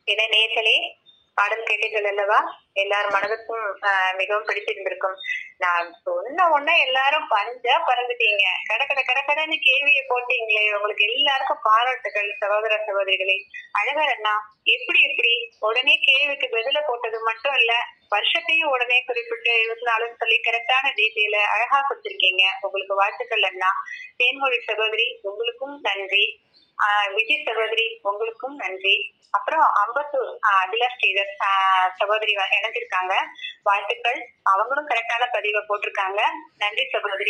என நேர்களே பாடல் கேட்டீர்கள் அல்லவா எல்லார் மனதுக்கும் ஆஹ், மிகவும் பிடிச்சிருந்திருக்கும் நான் சொன்ன உடனே எல்லாரும் பஞ்சா பறந்துட்டீங்க கட கட கட கடன்னு கேள்வியை போட்டீங்களே உங்களுக்கு எல்லாருக்கும் பாராட்டுகள் சகோதர சகோதரிகளே அழகர் அண்ணா எப்படி எப்படி உடனே கேள்விக்கு பதில போட்டது மட்டும் இல்ல வருஷத்தையும் உடனே குறிப்பிட்டு இருபத்தி நாலுன்னு சொல்லி கரெக்டான டீட்டெயில அழகா கொடுத்திருக்கீங்க உங்களுக்கு வாழ்த்துக்கள் அண்ணா தேன்மொழி சகோதரி உங்களுக்கும் நன்றி ஆஹ் விஜய் சகோதரி உங்களுக்கும் நன்றி அப்புறம் அம்பத்தூர் ஆஹ் அகிலா ஸ்ரீதர் ஆஹ் சகோதரி வ- இணைஞ்சிருக்காங்க வாழ்த்துக்கள் அவங்களும் கரெக்டான பதிவை போட்டிருக்காங்க நன்றி சகோதரி